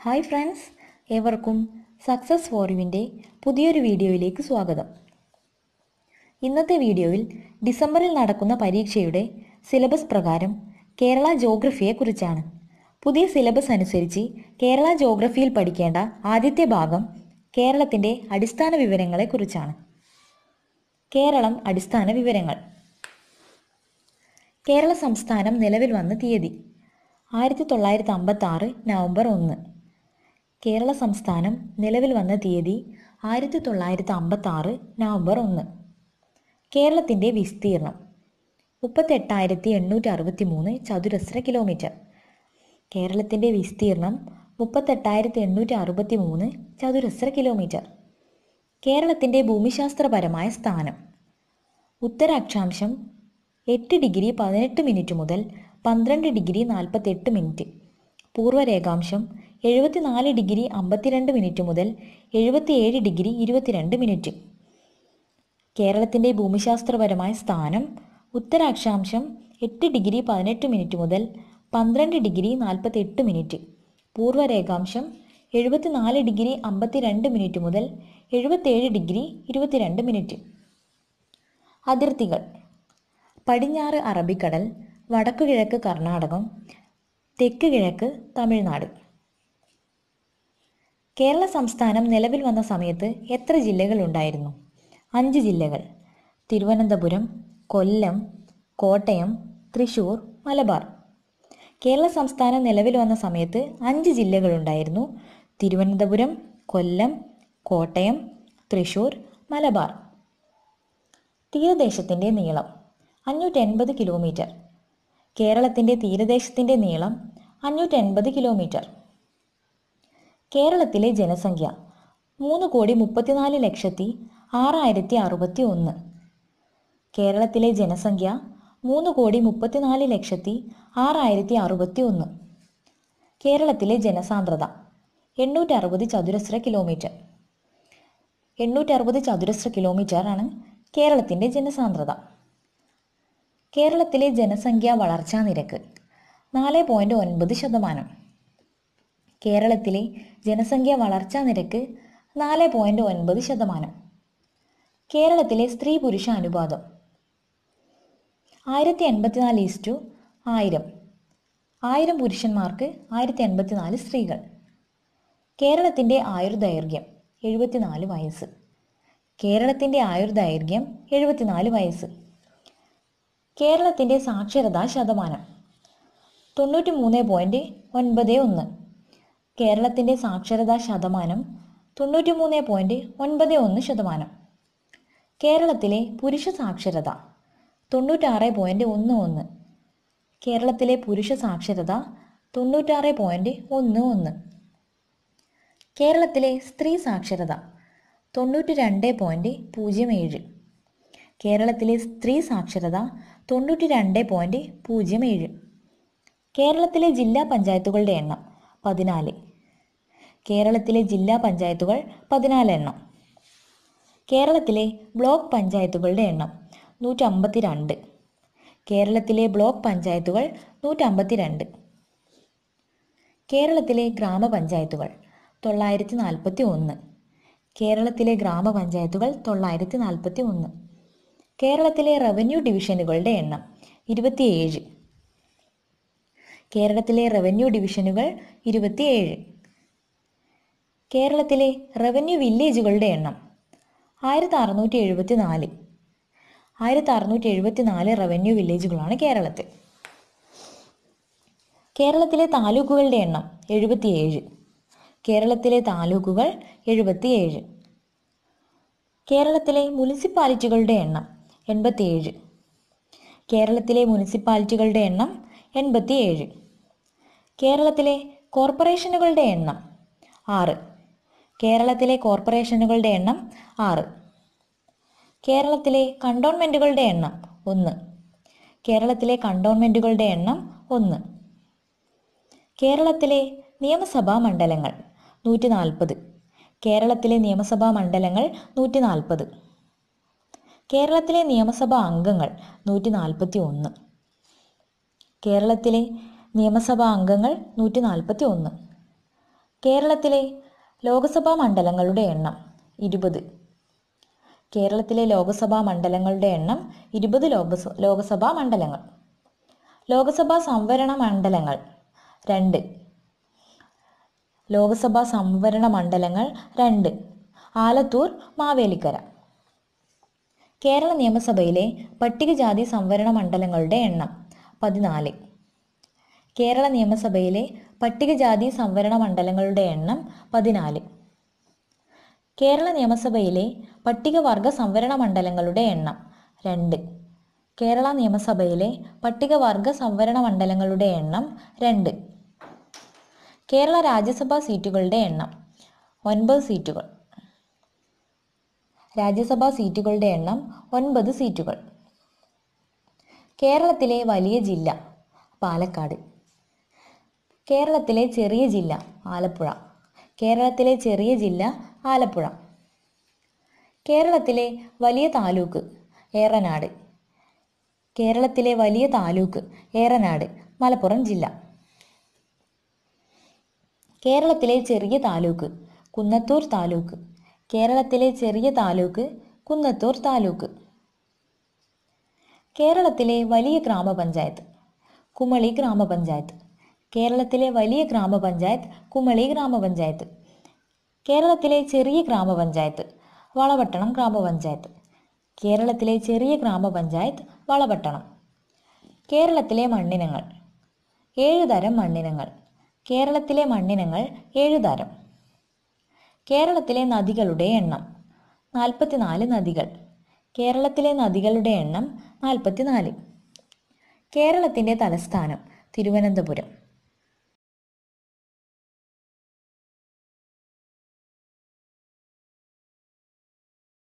hi friends ഏവർക്കും success for യുവിൻ്റെ പുതിയൊരു വീഡിയോയിലേക്ക് സ്വാഗതം ഇന്നത്തെ വീഡിയോയിൽ ഡിസംബറിൽ നടക്കുന്ന പരീക്ഷയുടെ സിലബസ് പ്രകാരം കേരള ജോഗ്രഫിയെക്കുറിച്ചാണ് പുതിയ സിലബസ് അനുസരിച്ച് കേരള ജോഗ്രഫിയിൽ പഠിക്കേണ്ട ആദ്യത്തെ ഭാഗം കേരളത്തിൻ്റെ അടിസ്ഥാന വിവരങ്ങളെക്കുറിച്ചാണ് കേരളം അടിസ്ഥാന വിവരങ്ങൾ കേരള സംസ്ഥാനം നിലവിൽ വന്ന തീയതി ആയിരത്തി തൊള്ളായിരത്തി അമ്പത്തി ആറ് നവംബർ ഒന്ന് കേരള സംസ്ഥാനം നിലവിൽ വന്ന തീയതി ആയിരത്തി തൊള്ളായിരത്തി അമ്പത്തി ആറ് നവംബർ ഒന്ന് കേരളത്തിൻ്റെ വിസ്തീർണം മുപ്പത്തെട്ടായിരത്തി എണ്ണൂറ്റി അറുപത്തി മൂന്ന് ചതുരശ്ര കിലോമീറ്റർ കേരളത്തിൻ്റെ വിസ്തീർണം മുപ്പത്തെട്ടായിരത്തി എണ്ണൂറ്റി അറുപത്തി മൂന്ന് ചതുരശ്ര കിലോമീറ്റർ കേരളത്തിൻ്റെ ഭൂമിശാസ്ത്രപരമായ സ്ഥാനം ഉത്തരാക്ഷാംശം എട്ട് ഡിഗ്രി പതിനെട്ട് മിനിറ്റ് മുതൽ പന്ത്രണ്ട് ഡിഗ്രി നാൽപ്പത്തെട്ട് മിനിറ്റ് പൂർവ്വരേഖാംശം എഴുപത്തിനാല് ഡിഗ്രി അമ്പത്തിരണ്ട് മിനിറ്റ് മുതൽ എഴുപത്തിയേഴ് ഡിഗ്രി ഇരുപത്തിരണ്ട് മിനിറ്റ് കേരളത്തിൻ്റെ ഭൂമിശാസ്ത്രപരമായ സ്ഥാനം ഉത്തരാക്ഷാംശം എട്ട് ഡിഗ്രി പതിനെട്ട് മിനിറ്റ് മുതൽ പന്ത്രണ്ട് ഡിഗ്രി നാൽപ്പത്തെട്ട് മിനിറ്റ് പൂർവ്വരേഖാംശം എഴുപത്തിനാല് ഡിഗ്രി അമ്പത്തിരണ്ട് മിനിറ്റ് മുതൽ എഴുപത്തേഴ് ഡിഗ്രി ഇരുപത്തിരണ്ട് മിനിറ്റ് അതിർത്തികൾ പടിഞ്ഞാറ് അറബിക്കടൽ വടക്കുകിഴക്ക് കർണാടകം തെക്ക് കിഴക്ക് തമിഴ്നാട് കേരള സംസ്ഥാനം നിലവിൽ വന്ന സമയത്ത് എത്ര ജില്ലകൾ ഉണ്ടായിരുന്നു അഞ്ച് ജില്ലകൾ തിരുവനന്തപുരം കൊല്ലം കോട്ടയം തൃശൂർ മലബാർ കേരള സംസ്ഥാനം നിലവിൽ വന്ന സമയത്ത് അഞ്ച് ജില്ലകളുണ്ടായിരുന്നു തിരുവനന്തപുരം കൊല്ലം കോട്ടയം തൃശൂർ മലബാർ തീരദേശത്തിൻ്റെ നീളം അഞ്ഞൂറ്റി എൺപത് കിലോമീറ്റർ കേരളത്തിൻ്റെ തീരദേശത്തിൻ്റെ നീളം അഞ്ഞൂറ്റി എൺപത് കിലോമീറ്റർ കേരളത്തിലെ ജനസംഖ്യ മൂന്ന് കോടി മുപ്പത്തിനാല് ലക്ഷത്തി ആറായിരത്തി അറുപത്തി ഒന്ന് കേരളത്തിലെ ജനസംഖ്യ മൂന്ന് കോടി മുപ്പത്തിനാല് ലക്ഷത്തി ആറായിരത്തി അറുപത്തി ഒന്ന് കേരളത്തിലെ ജനസാന്ദ്രത എണ്ണൂറ്റി അറുപത് ചതുരശ്ര കിലോമീറ്റർ എണ്ണൂറ്റി അറുപത് ചതുരശ്ര കിലോമീറ്റർ ആണ് കേരളത്തിൻ്റെ ജനസാന്ദ്രത കേരളത്തിലെ ജനസംഖ്യാ വളർച്ചാ നിരക്ക് നാല് പോയിൻറ്റ് ഒൻപത് ശതമാനം കേരളത്തിലെ ജനസംഖ്യാ വളർച്ചാ നിരക്ക് നാല് പോയിൻറ്റ് ഒൻപത് ശതമാനം കേരളത്തിലെ സ്ത്രീ പുരുഷ അനുപാതം ആയിരത്തി എൺപത്തിനാല് ഈസ്റ്റു ആയിരം ആയിരം പുരുഷന്മാർക്ക് ആയിരത്തി എൺപത്തിനാല് സ്ത്രീകൾ കേരളത്തിൻ്റെ ആയുർദൈർഘ്യം എഴുപത്തിനാല് വയസ്സ് കേരളത്തിൻ്റെ ആയുർദൈർഘ്യം എഴുപത്തിനാല് വയസ്സ് കേരളത്തിൻ്റെ സാക്ഷരതാ ശതമാനം തൊണ്ണൂറ്റി മൂന്ന് പോയിൻറ്റ് ഒൻപത് ഒന്ന് കേരളത്തിൻ്റെ സാക്ഷരതാ ശതമാനം തൊണ്ണൂറ്റി മൂന്ന് പോയിൻറ്റ് ഒൻപത് ഒന്ന് ശതമാനം കേരളത്തിലെ പുരുഷ സാക്ഷരത തൊണ്ണൂറ്റാറ് പോയിൻറ്റ് ഒന്ന് ഒന്ന് കേരളത്തിലെ പുരുഷ സാക്ഷരത തൊണ്ണൂറ്റാറ് പോയിൻറ്റ് ഒന്ന് ഒന്ന് കേരളത്തിലെ സ്ത്രീ സാക്ഷരത തൊണ്ണൂറ്റി രണ്ട് പോയിൻറ്റ് പൂജ്യം ഏഴ് കേരളത്തിലെ സ്ത്രീ സാക്ഷരത തൊണ്ണൂറ്റി രണ്ട് പോയിൻറ്റ് പൂജ്യം ഏഴ് കേരളത്തിലെ ജില്ലാ പഞ്ചായത്തുകളുടെ എണ്ണം പതിനാല് കേരളത്തിലെ ജില്ലാ പഞ്ചായത്തുകൾ പതിനാല് എണ്ണം കേരളത്തിലെ ബ്ലോക്ക് പഞ്ചായത്തുകളുടെ എണ്ണം നൂറ്റമ്പത്തി രണ്ട് കേരളത്തിലെ ബ്ലോക്ക് പഞ്ചായത്തുകൾ നൂറ്റമ്പത്തി രണ്ട് കേരളത്തിലെ ഗ്രാമപഞ്ചായത്തുകൾ തൊള്ളായിരത്തി നാൽപ്പത്തി ഒന്ന് കേരളത്തിലെ ഗ്രാമപഞ്ചായത്തുകൾ തൊള്ളായിരത്തി നാൽപ്പത്തി ഒന്ന് കേരളത്തിലെ റവന്യൂ ഡിവിഷനുകളുടെ എണ്ണം ഇരുപത്തിയേഴ് കേരളത്തിലെ റവന്യൂ ഡിവിഷനുകൾ ഇരുപത്തിയേഴ് കേരളത്തിലെ റവന്യൂ വില്ലേജുകളുടെ എണ്ണം ആയിരത്തി അറുന്നൂറ്റി എഴുപത്തി നാല് ആയിരത്തി അറുന്നൂറ്റി എഴുപത്തി നാല് റവന്യൂ വില്ലേജുകളാണ് കേരളത്തിൽ കേരളത്തിലെ താലൂക്കുകളുടെ എണ്ണം എഴുപത്തിയേഴ് കേരളത്തിലെ താലൂക്കുകൾ എഴുപത്തിയേഴ് കേരളത്തിലെ മുനിസിപ്പാലിറ്റികളുടെ എണ്ണം എൺപത്തിയേഴ് കേരളത്തിലെ മുനിസിപ്പാലിറ്റികളുടെ എണ്ണം എൺപത്തിയേഴ് കേരളത്തിലെ കോർപ്പറേഷനുകളുടെ എണ്ണം ആറ് കേരളത്തിലെ കോർപ്പറേഷനുകളുടെ എണ്ണം ആറ് കേരളത്തിലെ കണ്ടോൺമെൻറ്റുകളുടെ എണ്ണം ഒന്ന് കേരളത്തിലെ കണ്ടോൺമെൻറ്റുകളുടെ എണ്ണം ഒന്ന് കേരളത്തിലെ നിയമസഭാ മണ്ഡലങ്ങൾ നൂറ്റി നാൽപ്പത് കേരളത്തിലെ നിയമസഭാ മണ്ഡലങ്ങൾ നൂറ്റി നാൽപ്പത് കേരളത്തിലെ നിയമസഭാ അംഗങ്ങൾ നൂറ്റി നാൽപ്പത്തി ഒന്ന് കേരളത്തിലെ നിയമസഭാ അംഗങ്ങൾ നൂറ്റി നാൽപ്പത്തി ഒന്ന് കേരളത്തിലെ ലോകസഭാ മണ്ഡലങ്ങളുടെ എണ്ണം ഇരുപത് കേരളത്തിലെ ലോകസഭാ മണ്ഡലങ്ങളുടെ എണ്ണം ഇരുപത് ലോകസ ലോകസഭാ മണ്ഡലങ്ങൾ ലോകസഭാ സംവരണ മണ്ഡലങ്ങൾ രണ്ട് ലോകസഭാ സംവരണ മണ്ഡലങ്ങൾ രണ്ട് ആലത്തൂർ മാവേലിക്കര കേരള നിയമസഭയിലെ പട്ടികജാതി സംവരണ മണ്ഡലങ്ങളുടെ എണ്ണം പതിനാല് കേരള നിയമസഭയിലെ പട്ടികജാതി സംവരണ മണ്ഡലങ്ങളുടെ എണ്ണം പതിനാല് കേരള നിയമസഭയിലെ പട്ടികവർഗ സംവരണ മണ്ഡലങ്ങളുടെ എണ്ണം രണ്ട് കേരള നിയമസഭയിലെ പട്ടികവർഗ സംവരണ മണ്ഡലങ്ങളുടെ എണ്ണം രണ്ട് കേരള രാജ്യസഭാ സീറ്റുകളുടെ എണ്ണം ഒൻപത് സീറ്റുകൾ രാജ്യസഭാ സീറ്റുകളുടെ എണ്ണം ഒൻപത് സീറ്റുകൾ കേരളത്തിലെ വലിയ ജില്ല പാലക്കാട് കേരളത്തിലെ ചെറിയ ജില്ല ആലപ്പുഴ കേരളത്തിലെ ചെറിയ ജില്ല ആലപ്പുഴ കേരളത്തിലെ വലിയ താലൂക്ക് ഏറനാട് കേരളത്തിലെ വലിയ താലൂക്ക് ഏറനാട് മലപ്പുറം ജില്ല കേരളത്തിലെ ചെറിയ താലൂക്ക് കുന്നത്തൂർ താലൂക്ക് കേരളത്തിലെ ചെറിയ താലൂക്ക് കുന്നത്തൂർ താലൂക്ക് കേരളത്തിലെ വലിയ ഗ്രാമപഞ്ചായത്ത് കുമളി ഗ്രാമപഞ്ചായത്ത് കേരളത്തിലെ വലിയ ഗ്രാമപഞ്ചായത്ത് കുമളി ഗ്രാമപഞ്ചായത്ത് കേരളത്തിലെ ചെറിയ ഗ്രാമപഞ്ചായത്ത് വളപട്ടണം ഗ്രാമപഞ്ചായത്ത് കേരളത്തിലെ ചെറിയ ഗ്രാമപഞ്ചായത്ത് വളപട്ടണം കേരളത്തിലെ മണ്ണിനങ്ങൾ ഏഴ് തരം മണ്ണിനങ്ങൾ കേരളത്തിലെ മണ്ണിനങ്ങൾ ഏഴ് തരം കേരളത്തിലെ നദികളുടെ എണ്ണം നാൽപ്പത്തിനാല് നദികൾ കേരളത്തിലെ നദികളുടെ എണ്ണം നാൽപ്പത്തിനാല് കേരളത്തിൻ്റെ തലസ്ഥാനം തിരുവനന്തപുരം